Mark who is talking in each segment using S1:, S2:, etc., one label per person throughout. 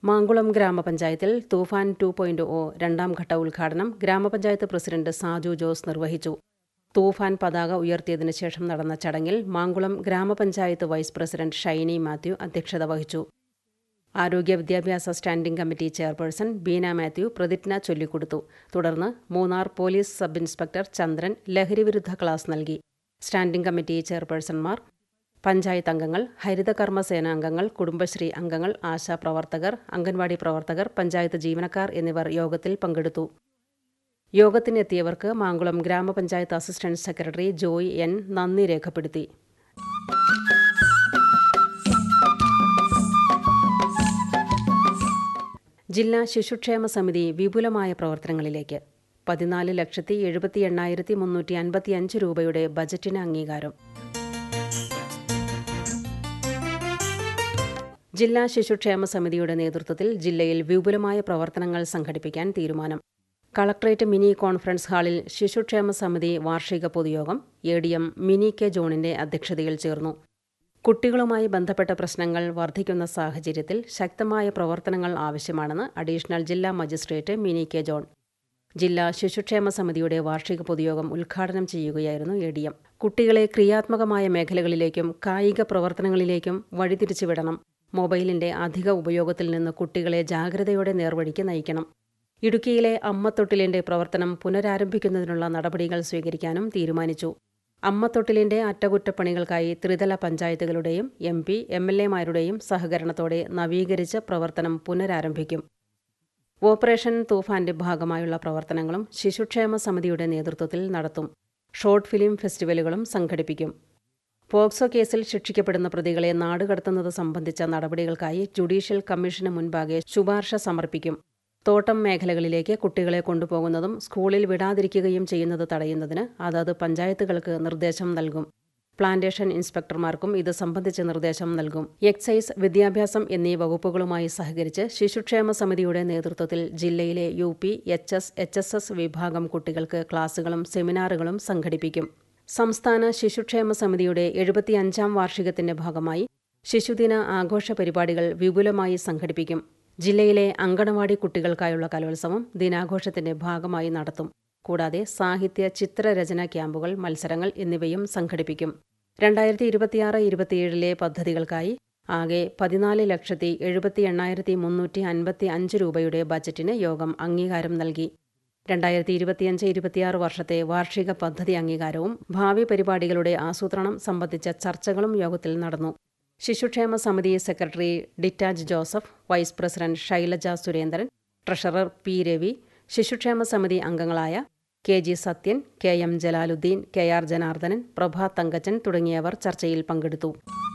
S1: മാങ്കുളം ഗ്രാമപഞ്ചായത്തിൽ തൂഫാൻ two point O രണ്ടാം ഘട്ട ഉദ്ഘാടനം ഗ്രാമപഞ്ചായത്ത് പ്രസിഡന്റ് സാജു ജോസ് നിർവഹിച്ചു തൂഫാൻ പതാക ഉയർത്തിയതിനു ശേഷം നടന്ന ചടങ്ങിൽ മാങ്കുളം ഗ്രാമപഞ്ചായത്ത് വൈസ് പ്രസിഡന്റ് ഷൈനി മാത്യു അധ്യക്ഷത വഹിച്ചു ആരോഗ്യ വിദ്യാഭ്യാസ standing committee chairperson Beena Mathew പ്രതിജ്ഞ ചൊല്ലിക്കൊടുത്തു തുടർന്ന് Munnar police sub inspector Chandran ലഹരിവിരുദ്ധ ക്ലാസ് നൽകി സ്റ്റാൻഡിംഗ് കമ്മിറ്റി ചെയർപേഴ്സൺമാർ പഞ്ചായത്ത് അംഗങ്ങൾ ഹരിതകർമ്മ സേനാംഗങ്ങൾ കുടുംബശ്രീ അംഗങ്ങൾ ആശാപ്രവർത്തകർ അംഗൻവാടി പ്രവർത്തകർ പഞ്ചായത്ത് ജീവനക്കാർ എന്നിവർ യോഗത്തിൽ പങ്കെടുത്തു യോഗത്തിനെത്തിയവർക്ക് മാങ്കുളം ഗ്രാമപഞ്ചായത്ത് അസിസ്റ്റന്റ് സെക്രട്ടറി ജോയ് എൻ നന്ദി രേഖപ്പെടുത്തി ജില്ലാ ശിശുക്ഷേമ സമിതി വിപുലമായ പ്രവർത്തനങ്ങളിലേക്ക് പതിനാല് ലക്ഷത്തി എഴുപത്തി എണ്ണായിരത്തി മുന്നൂറ്റി അൻപത്തി അഞ്ച് രൂപയുടെ ബജറ്റിന് അംഗീകാരം ജില്ലാ ശിശുക്ഷേമ സമിതിയുടെ നേതൃത്വത്തിൽ ജില്ലയിൽ വിപുലമായ പ്രവർത്തനങ്ങൾ സംഘടിപ്പിക്കാൻ തീരുമാനം കളക്ട്രേറ്റ് മിനി കോൺഫറൻസ് ഹാളിൽ ശിശുക്ഷേമ സമിതി വാർഷിക പൊതുയോഗം A D M Mini K ജോണിന്റെ അധ്യക്ഷതയിൽ ചേർന്നു കുട്ടികളുമായി ബന്ധപ്പെട്ട പ്രശ്നങ്ങൾ വർദ്ധിക്കുന്ന സാഹചര്യത്തിൽ ശക്തമായ പ്രവർത്തനങ്ങൾ ആവശ്യമാണെന്ന് അഡീഷണൽ ജില്ലാ മജിസ്ട്രേറ്റ് മിനി കെ ജോൺ ജില്ലാ ശിശുക്ഷേമ സമിതിയുടെ വാർഷിക പൊതുയോഗം ഉദ്ഘാടനം ചെയ്യുകയായിരുന്നു എ ഡി എം കുട്ടികളെ ക്രിയാത്മകമായ മേഖലകളിലേക്കും കായിക പ്രവർത്തനങ്ങളിലേക്കും വഴിതിരിച്ചുവിടണം മൊബൈലിന്റെ അധിക ഉപയോഗത്തിൽ നിന്ന് കുട്ടികളെ ജാഗ്രതയോടെ നേർവഴിക്ക് നയിക്കണം ഇടുക്കിയിലെ അമ്മത്തൊട്ടിലിന്റെ പ്രവർത്തനം പുനരാരംഭിക്കുന്നതിനുള്ള നടപടികൾ സ്വീകരിക്കാനും തീരുമാനിച്ചു അമ്മത്തൊട്ടിലിന്റെ അറ്റകുറ്റപ്പണികൾക്കായി ത്രിതല പഞ്ചായത്തുകളുടെയും എം പി എം എൽ എമാരുടെയും സഹകരണത്തോടെ നവീകരിച്ച പ്രവർത്തനം പുനരാരംഭിക്കും ഓപ്പറേഷൻ തൂഫാന്റെ ഭാഗമായുള്ള പ്രവർത്തനങ്ങളും ശിശുക്ഷേമ സമിതിയുടെ നേതൃത്വത്തിൽ നടത്തും ഷോർട്ട് ഫിലിം ഫെസ്റ്റിവലുകളും സംഘടിപ്പിക്കും പോക്സോ കേസിൽ ശിക്ഷിക്കപ്പെടുന്ന പ്രതികളെ നാടുകടത്തുന്നത് സംബന്ധിച്ച നടപടികൾക്കായി ജുഡീഷ്യൽ കമ്മീഷന് മുൻപാകെ ശുപാർശ സമർപ്പിക്കും തോട്ടം മേഖലകളിലേക്ക് കുട്ടികളെ കൊണ്ടുപോകുന്നതും സ്കൂളിൽ വിടാതിരിക്കുകയും ചെയ്യുന്നത് തടയുന്നതിന് അതത് പഞ്ചായത്തുകൾക്ക് നിർദ്ദേശം നൽകും പ്ലാന്റേഷൻ ഇൻസ്പെക്ടർമാർക്കും ഇത് സംബന്ധിച്ച് നിർദ്ദേശം നൽകും എക്സൈസ് വിദ്യാഭ്യാസം എന്നീ വകുപ്പുകളുമായി സഹകരിച്ച് ശിശുക്ഷേമ സമിതിയുടെ നേതൃത്വത്തിൽ ജില്ലയിലെ U P H S H S S വിഭാഗം കുട്ടികൾക്ക് ക്ലാസുകളും സെമിനാറുകളും സംഘടിപ്പിക്കും സംസ്ഥാന ശിശുക്ഷേമ സമിതിയുടെ എഴുപത്തിയഞ്ചാം വാർഷികത്തിന്റെ ഭാഗമായി ശിശുദിന ആഘോഷ പരിപാടികൾ വിപുലമായി സംഘടിപ്പിക്കും ജില്ലയിലെ അങ്കണവാടി കുട്ടികൾക്കായുള്ള കലോത്സവം ദിനാഘോഷത്തിന്റെ ഭാഗമായി നടത്തും കൂടാതെ സാഹിത്യ ചിത്രരചന ക്യാമ്പുകൾ മത്സരങ്ങൾ എന്നിവയും സംഘടിപ്പിക്കും രണ്ടായിരത്തി ഇരുപത്തിയാറ് ഇരുപത്തിയേഴിലെ പദ്ധതികൾക്കായി ആകെ പതിനാല് ലക്ഷത്തി എഴുപത്തി എണ്ണായിരത്തി മുന്നൂറ്റി അൻപത്തി അഞ്ച് രൂപയുടെ ബജറ്റിന് യോഗം അംഗീകാരം നൽകി രണ്ടായിരത്തി ഇരുപത്തിയഞ്ച് ഇരുപത്തിയാറ് വർഷത്തെ വാർഷിക പദ്ധതി അംഗീകാരവും ഭാവി പരിപാടികളുടെ ആസൂത്രണം സംബന്ധിച്ച ചർച്ചകളും യോഗത്തിൽ നടന്നു ശിശുക്ഷേമ സമിതി secretary Ditaj Joseph vice president Shailaja Surendran treasurer P Ravi ശിശുക്ഷേമ സമിതി അംഗങ്ങളായ K G Sathyan K M Jalaluddin K R Janardhanan Prabha Thankachan തുടങ്ങിയവർ ചർച്ചയിൽ പങ്കെടുത്തു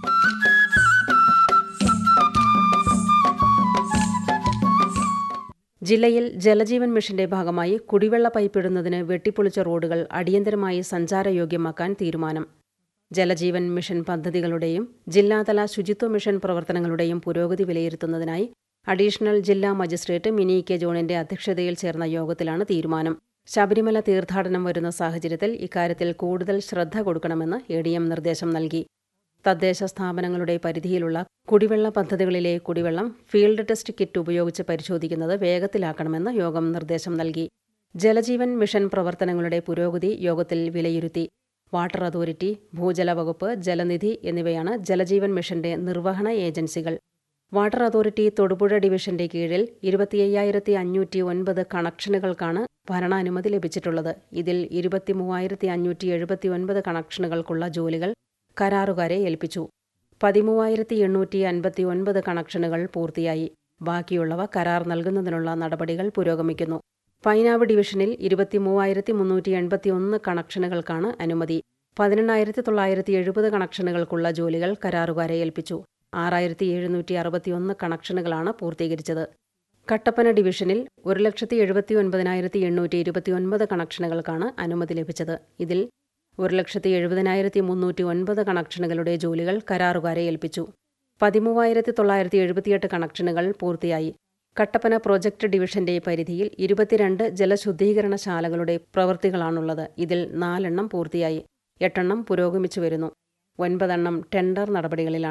S1: ജില്ലയിൽ ജലജീവൻ മിഷന്റെ ഭാഗമായി കുടിവെള്ള പൈപ്പിടുന്നതിന് വെട്ടിപ്പൊളിച്ച റോഡുകൾ അടിയന്തരമായി സഞ്ചാരയോഗ്യമാക്കാൻ തീരുമാനം ജലജീവൻ മിഷൻ പദ്ധതികളുടെയും ജില്ലാതല ശുചിത്വ മിഷൻ പ്രവർത്തനങ്ങളുടെയും പുരോഗതി വിലയിരുത്തുന്നതിനായി അഡീഷണൽ ജില്ലാ മജിസ്ട്രേറ്റ് മിനി കെ ജോണിന്റെ അധ്യക്ഷതയിൽ ചേർന്ന യോഗത്തിലാണ് തീരുമാനം ശബരിമല തീർത്ഥാടനം വരുന്ന സാഹചര്യത്തിൽ ഇക്കാര്യത്തിൽ കൂടുതൽ ശ്രദ്ധ കൊടുക്കണമെന്ന് എ ഡി എം നിർദ്ദേശം നൽകി തദ്ദേശ സ്ഥാപനങ്ങളുടെ പരിധിയിലുള്ള കുടിവെള്ള പദ്ധതികളിലെ കുടിവെള്ളം ഫീൽഡ് ടെസ്റ്റ് കിറ്റ് ഉപയോഗിച്ച് പരിശോധിക്കുന്നത് വേഗത്തിലാക്കണമെന്ന് യോഗം നിർദ്ദേശം നൽകി ജലജീവൻ മിഷൻ പ്രവർത്തനങ്ങളുടെ പുരോഗതി യോഗത്തിൽ വിലയിരുത്തി വാട്ടർ അതോറിറ്റി ഭൂജല വകുപ്പ് ജലനിധി എന്നിവയാണ് ജലജീവൻ മിഷന്റെ നിർവഹണ ഏജൻസികൾ വാട്ടർ അതോറിറ്റി തൊടുപുഴ ഡിവിഷന്റെ കീഴിൽ ഇരുപത്തിയ്യായിരത്തി അഞ്ഞൂറ്റി ഒൻപത് കണക്ഷനുകൾക്കാണ് ഭരണാനുമതി ലഭിച്ചിട്ടുള്ളത് ഇതിൽ ഇരുപത്തി മൂവായിരത്തി അഞ്ഞൂറ്റി എഴുപത്തി ഒൻപത് കണക്ഷനുകൾക്കുള്ള ജോലികൾ കരാറുകാരെ ഏൽപ്പിച്ചു പതിമൂവായിരത്തി എണ്ണൂറ്റി അൻപത്തി ഒൻപത് കണക്ഷനുകൾ പൂർത്തിയായി ബാക്കിയുള്ളവ കരാർ നൽകുന്നതിനുള്ള നടപടികൾ പുരോഗമിക്കുന്നു പൈനാവ് ഡിവിഷനിൽ ഇരുപത്തി മൂവായിരത്തി മുന്നൂറ്റി എൺപത്തി ഒന്ന് കണക്ഷനുകൾക്കാണ് അനുമതി പതിനെണ്ണായിരത്തി തൊള്ളായിരത്തി എഴുപത് കണക്ഷനുകൾക്കുള്ള ജോലികൾ കരാറുകാരെ ഏൽപ്പിച്ചു ആറായിരത്തി എഴുന്നൂറ്റി അറുപത്തിയൊന്ന് കണക്ഷനുകളാണ് പൂർത്തീകരിച്ചത് കട്ടപ്പന ഡിവിഷനിൽ ഒരു ലക്ഷത്തി എഴുപത്തി ഒൻപതിനായിരത്തി എണ്ണൂറ്റി ഇരുപത്തിയൊൻപത് കണക്ഷനുകൾക്കാണ് അനുമതി ലഭിച്ചത് ഇതിൽ ഒരു ലക്ഷത്തി എഴുപതിനായിരത്തി മുന്നൂറ്റി ഒൻപത് കണക്ഷനുകളുടെ ജോലികൾ കരാറുകാരെ ഏൽപ്പിച്ചു പതിമൂവായിരത്തി തൊള്ളായിരത്തി എഴുപത്തിയെട്ട് കണക്ഷനുകൾ പൂർത്തിയായി കട്ടപ്പന പ്രൊജക്ട് ഡിവിഷന്റെ പരിധിയിൽ ഇരുപത്തിരണ്ട് ജലശുദ്ധീകരണശാലകളുടെ പ്രവൃത്തികളാണുള്ളത് ഇതിൽ നാലെണ്ണം പൂർത്തിയായി എട്ടെണ്ണം പുരോഗമിച്ചു വരുന്നു ഒൻപതെണ്ണം ടെൻഡർ നടപടികളിലാണ്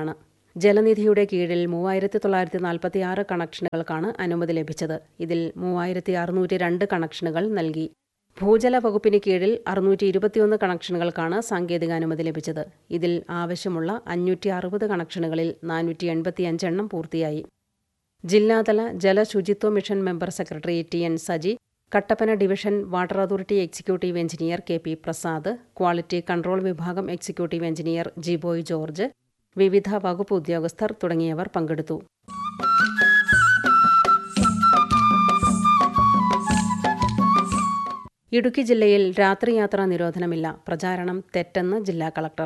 S1: ജലനിധിയുടെ കീഴിൽ മൂവായിരത്തി തൊള്ളായിരത്തി നാൽപ്പത്തി ആറ് കണക്ഷനുകൾക്കാണ് അനുമതി ലഭിച്ചത് ഇതിൽ മൂവായിരത്തി അറുന്നൂറ്റി രണ്ട് കണക്ഷനുകൾ നൽകി ഭൂജല വകുപ്പിന് കീഴിൽ അറുന്നൂറ്റി ഇരുപത്തിയൊന്ന് കണക്ഷനുകൾക്കാണ് സാങ്കേതികാനുമതി ലഭിച്ചത് ഇതിൽ ആവശ്യമുള്ള അഞ്ഞൂറ്റി അറുപത് കണക്ഷനുകളിൽ നാനൂറ്റി എൺപത്തിയഞ്ചെണ്ണം പൂർത്തിയായി ജില്ലാതല ജലശുചിത്വ mission member secretary T N Saji Kattappana division water authority executive engineer K P Prasad quality control വിഭാഗം എക്സിക്യൂട്ടീവ് എഞ്ചിനീയർ ജിബോയ് ജോർജ് വിവിധ വകുപ്പ് ഉദ്യോഗസ്ഥർ തുടങ്ങിയവർ പങ്കെടുത്തു ഇടുക്കി ജില്ലയിൽ രാത്രിയാത്രാ നിരോധനമില്ല പ്രചാരണം തെറ്റെന്ന് ജില്ലാ കളക്ടർ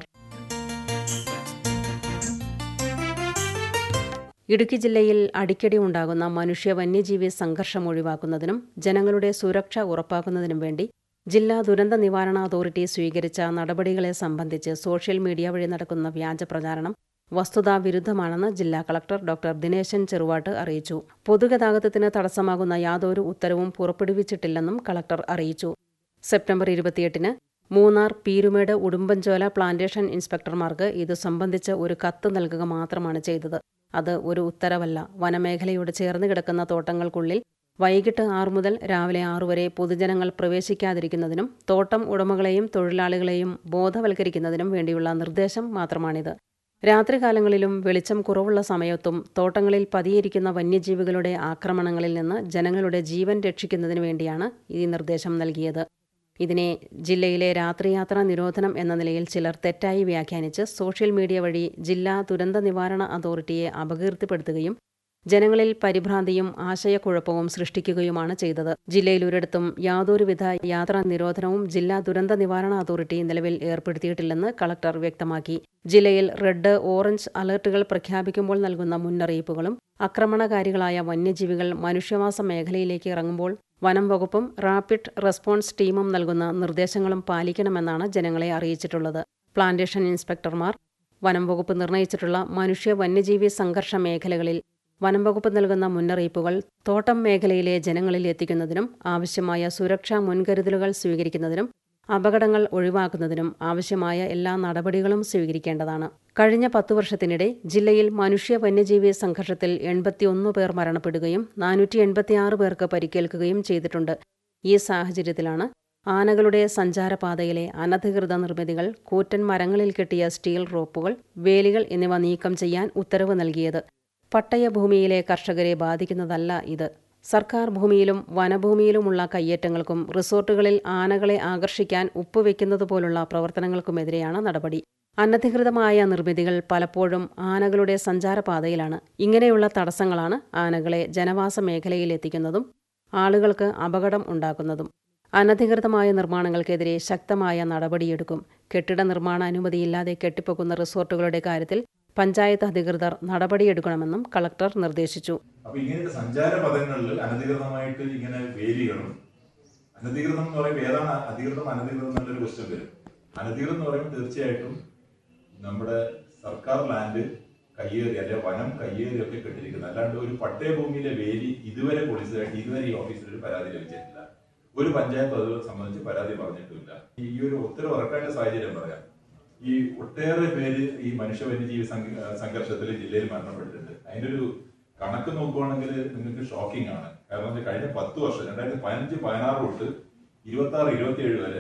S1: ഇടുക്കി ജില്ലയിൽ അടിക്കടി ഉണ്ടാകുന്ന മനുഷ്യ വന്യജീവി സംഘർഷം ഒഴിവാക്കുന്നതിനും ജനങ്ങളുടെ സുരക്ഷ ഉറപ്പാക്കുന്നതിനും വേണ്ടി ജില്ലാ ദുരന്ത നിവാരണ അതോറിറ്റി സ്വീകരിച്ച നടപടികളെ സംബന്ധിച്ച് സോഷ്യൽ മീഡിയ വഴി നടക്കുന്ന വ്യാജ പ്രചാരണം വസ്തുതാ വിരുദ്ധമാണെന്ന് ജില്ലാ കളക്ടർ ഡോക്ടർ ദിനേശൻ ചെറുവാട്ട് അറിയിച്ചു പൊതുഗതാഗതത്തിന് തടസ്സമാകുന്ന യാതൊരു ഉത്തരവും പുറപ്പെടുവിച്ചിട്ടില്ലെന്നും കളക്ടർ അറിയിച്ചു സെപ്റ്റംബർ ഇരുപത്തിയെട്ടിന് മൂന്നാർ പീരുമേട് ഉടുമ്പൻചോല പ്ലാന്റേഷൻ ഇൻസ്പെക്ടർമാർക്ക് ഇത് സംബന്ധിച്ച് ഒരു കത്ത് നൽകുക മാത്രമാണ് ചെയ്തത് അത് ഒരു ഉത്തരവല്ല വനമേഖലയോട് ചേർന്ന് കിടക്കുന്ന തോട്ടങ്ങൾക്കുള്ളിൽ വൈകിട്ട് ആറു മുതൽ രാവിലെ ആറു വരെ പൊതുജനങ്ങൾ പ്രവേശിക്കാതിരിക്കുന്നതിനും തോട്ടം ഉടമകളെയും തൊഴിലാളികളെയും ബോധവൽക്കരിക്കുന്നതിനും വേണ്ടിയുള്ള നിർദ്ദേശം മാത്രമാണിത് രാത്രികാലങ്ങളിലും വെളിച്ചം കുറവുള്ള സമയത്തും തോട്ടങ്ങളിൽ പതിയിരിക്കുന്ന വന്യജീവികളുടെ ആക്രമണങ്ങളിൽ നിന്ന് ജനങ്ങളുടെ ജീവൻ രക്ഷിക്കുന്നതിനു വേണ്ടിയാണ് ഈ നിർദ്ദേശം നൽകിയത് ഇതിനെ ജില്ലയിലെ രാത്രിയാത്രാ നിരോധനം എന്ന നിലയിൽ ചിലർ തെറ്റായി വ്യാഖ്യാനിച്ച് സോഷ്യൽ മീഡിയ വഴി ജില്ലാ ദുരന്ത നിവാരണ അതോറിറ്റിയെ അപകീർത്തിപ്പെടുത്തുകയും ജനങ്ങളിൽ പരിഭ്രാന്തിയും ആശയക്കുഴപ്പവും സൃഷ്ടിക്കുകയുമാണ് ചെയ്തത് ജില്ലയിൽ ഒരിടത്തും യാതൊരുവിധ യാത്രാ നിരോധനവും ജില്ലാ ദുരന്ത നിവാരണ അതോറിറ്റി നിലവിൽ ഏർപ്പെടുത്തിയിട്ടില്ലെന്ന് കളക്ടർ വ്യക്തമാക്കി ജില്ലയിൽ റെഡ് ഓറഞ്ച് അലർട്ടുകൾ പ്രഖ്യാപിക്കുമ്പോൾ നൽകുന്ന മുന്നറിയിപ്പുകളും ആക്രമണകാരികളായ വന്യജീവികൾ മനുഷ്യവാസ മേഖലയിലേക്ക് ഇറങ്ങുമ്പോൾ വനം വകുപ്പും റാപ്പിഡ് റെസ്പോൺസ് ടീമും നൽകുന്ന നിർദ്ദേശങ്ങളും പാലിക്കണമെന്നാണ് ജനങ്ങളെ അറിയിച്ചിട്ടുള്ളത് പ്ലാന്റേഷൻ ഇൻസ്പെക്ടർമാർ വനം വകുപ്പ് നിർണയിച്ചിട്ടുള്ള മനുഷ്യ വന്യജീവി സംഘർഷ മേഖലകളിൽ വനം വകുപ്പ് നൽകുന്ന മുന്നറിയിപ്പുകൾ തോട്ടം മേഖലയിലെ ജനങ്ങളിൽ എത്തിക്കുന്നതിനും ആവശ്യമായ സുരക്ഷാ മുൻകരുതലുകൾ സ്വീകരിക്കുന്നതിനും അപകടങ്ങൾ ഒഴിവാക്കുന്നതിനും ആവശ്യമായ എല്ലാ നടപടികളും സ്വീകരിക്കേണ്ടതാണ് കഴിഞ്ഞ പത്തു വർഷത്തിനിടെ ജില്ലയിൽ മനുഷ്യ വന്യജീവി സംഘർഷത്തിൽ എൺപത്തിയൊന്ന് പേർ മരണപ്പെടുകയും നാനൂറ്റി എൺപത്തിയാറ് പേർക്ക് പരിക്കേൽക്കുകയും ചെയ്തിട്ടുണ്ട് ഈ സാഹചര്യത്തിലാണ് ആനകളുടെ സഞ്ചാരപാതയിലെ അനധികൃത നിർമ്മിതികൾ കൂറ്റൻ മരങ്ങളിൽ കെട്ടിയ സ്റ്റീൽ റോപ്പുകൾ വേലികൾ എന്നിവ നീക്കം ചെയ്യാൻ ഉത്തരവ് നൽകിയത് പട്ടയഭൂമിയിലെ കർഷകരെ ബാധിക്കുന്നതല്ല ഇത് സർക്കാർ ഭൂമിയിലും വനഭൂമിയിലുമുള്ള കയ്യേറ്റങ്ങൾക്കും റിസോർട്ടുകളിൽ ആനകളെ ആകർഷിക്കാൻ ഉപ്പുവെക്കുന്നതുപോലുള്ള പ്രവർത്തനങ്ങൾക്കുമെതിരെയാണ് നടപടി അനധികൃതമായ നിർമ്മിതികൾ പലപ്പോഴും ആനകളുടെ സഞ്ചാരപാതയിലാണ് ഇങ്ങനെയുള്ള തടസ്സങ്ങളാണ് ആനകളെ ജനവാസ മേഖലയിൽ എത്തിക്കുന്നതും ആളുകൾക്ക് അപകടം ഉണ്ടാക്കുന്നതും അനധികൃതമായ നിർമ്മാണങ്ങൾക്കെതിരെ ശക്തമായ നടപടിയെടുക്കും കെട്ടിട നിർമ്മാണ അനുമതിയില്ലാതെ കെട്ടിപ്പൊക്കുന്ന റിസോർട്ടുകളുടെ കാര്യത്തിൽ പഞ്ചായത്ത് അധികൃതർ നടപടിയെടുക്കണമെന്നും കളക്ടർ നിർദ്ദേശിച്ചു
S2: അപ്പൊ ഇങ്ങനത്തെ സഞ്ചാര പദങ്ങളിൽ അനധികൃതമായിട്ട് ഇങ്ങനെ വേലികളും അനധികൃതം എന്ന് പറയുമ്പോൾ ഏതാണ് അധികൃതം അനധികൃതം എന്നുള്ളൊരു ക്വസ്റ്റ്യൻ വരും അനധികൃതം എന്ന് പറയുമ്പോൾ തീർച്ചയായിട്ടും നമ്മുടെ സർക്കാർ ലാൻഡ് കയ്യേറി അല്ലെ വനം കയ്യേറി ഒക്കെ കെട്ടിരിക്കുന്നത് അല്ലാണ്ട് ഒരു പട്ടയഭൂമിയിലെ വേലി ഇതുവരെ പോലീസുകായിട്ട് ഇതുവരെ ഈ ഓഫീസിൽ ഒരു പരാതി ലഭിച്ചിട്ടില്ല ഒരു പഞ്ചായത്ത് അത് സംബന്ധിച്ച് പരാതി പറഞ്ഞിട്ടില്ല ഈ ഒരു ഉത്തരവ് ഇറക്കേണ്ട സാഹചര്യം പറയാം ഈ ഒട്ടേറെ പേര് ഈ മനുഷ്യ വന്യജീവി സംഘ- സംഘർഷത്തിൽ ജില്ലയിൽ മരണപ്പെട്ടിട്ടുണ്ട് അതിന്റെ ഒരു കണക്ക് നോക്കുവാണെങ്കിൽ നിങ്ങൾക്ക് ഷോക്കിംഗ് ആണ് കാരണം വെച്ചാൽ കഴിഞ്ഞ പത്ത് വർഷം രണ്ടായിരത്തി പതിനഞ്ച് പതിനാറ് തൊട്ട് ഇരുപത്തി ആറ് ഇരുപത്തി ഏഴ് വരെ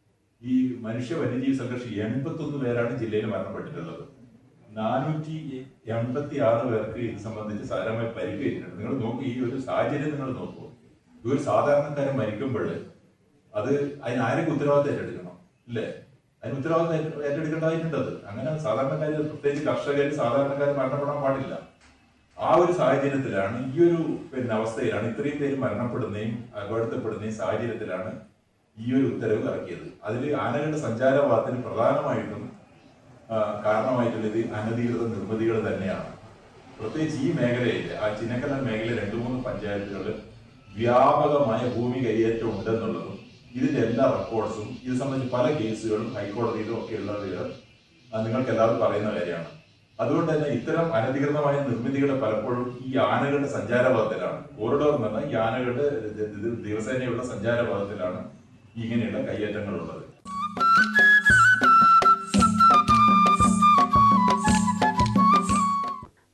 S2: ഈ മനുഷ്യ വന്യജീവി സംഘർഷം എൺപത്തി ഒന്ന് പേരാണ് ജില്ലയിൽ മരണപ്പെട്ടിട്ടുള്ളത് നാനൂറ്റി എൺപത്തി ആറ് പേർക്ക് ഇത് സംബന്ധിച്ച് സാരമായി പരിക്കേറ്റിട്ടുണ്ട് നിങ്ങൾ നോക്കൂ ഈ ഒരു സാഹചര്യം നിങ്ങൾ നോക്കൂ ഈ ഒരു സാധാരണക്കാരൻ മരിക്കുമ്പോൾ അത് അതിന് ആരൊക്കെ ഉത്തരവാദിത്തം ഏറ്റെടുക്കണം ഇല്ലേ അതിന് ഉത്തരവാദിത്തം ഏറ്റെ- ഏറ്റെടുക്കേണ്ടതായിട്ടുണ്ട് അത് അങ്ങനെ സാധാരണക്കാർ പ്രത്യേകിച്ച് കർഷകർ സാധാരണക്കാർ മരണപ്പെടാൻ പാടില്ല ആ ഒരു സാഹചര്യത്തിലാണ് ഈ ഒരു പിന്നെ അവസ്ഥയിലാണ് ഇത്രയും പേര് മരണപ്പെടുന്നതും അപകടത്തിൽപ്പെടുന്നതും സാഹചര്യത്തിലാണ് ഈ ഒരു ഉത്തരവ് ഇറക്കിയത് അതിൽ ആനകളുടെ സഞ്ചാരവാദത്തിന് പ്രധാനമായിട്ടും ആ, കാരണമായിട്ടുള്ളത് അനധികൃത നിർമ്മിതികൾ തന്നെയാണ് പ്രത്യേകിച്ച് ഈ മേഖലയിൽ ആ ചിന്നക്കല്ലൻ മേഖല രണ്ടു മൂന്ന് പഞ്ചായത്തുകൾ വ്യാപകമായ ഭൂമി കൈയേറ്റം ഉണ്ടെന്നുള്ളതും ഇതിന്റെ എല്ലാ റെക്കോർഡ്സും ഇത് സംബന്ധിച്ച് പല കേസുകളും ഹൈക്കോടതിയിലും ഒക്കെ ഉള്ളത് നിങ്ങൾക്ക് എല്ലാവർക്കും പറയുന്ന കാര്യമാണ് അതുകൊണ്ട് തന്നെ ഇത്തരം അനധികൃതമായ നിർമ്മിതികൾ പലപ്പോഴും ഈ ആനകളുടെ സഞ്ചാരപഥത്തിലാണ് കോറിഡോർ എന്ന് പറഞ്ഞാൽ ഈ ആനകളുടെ ദ- ദ- ദിവസേനയുള്ള സഞ്ചാരപഥത്തിലാണ് ഇങ്ങനെയുള്ള കയ്യേറ്റങ്ങൾ ഉള്ളത്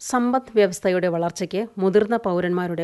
S1: സമ്പദ് വ്യവസ്ഥയുടെ വളർച്ചയ്ക്ക് മുതിർന്ന പൗരന്മാരുടെ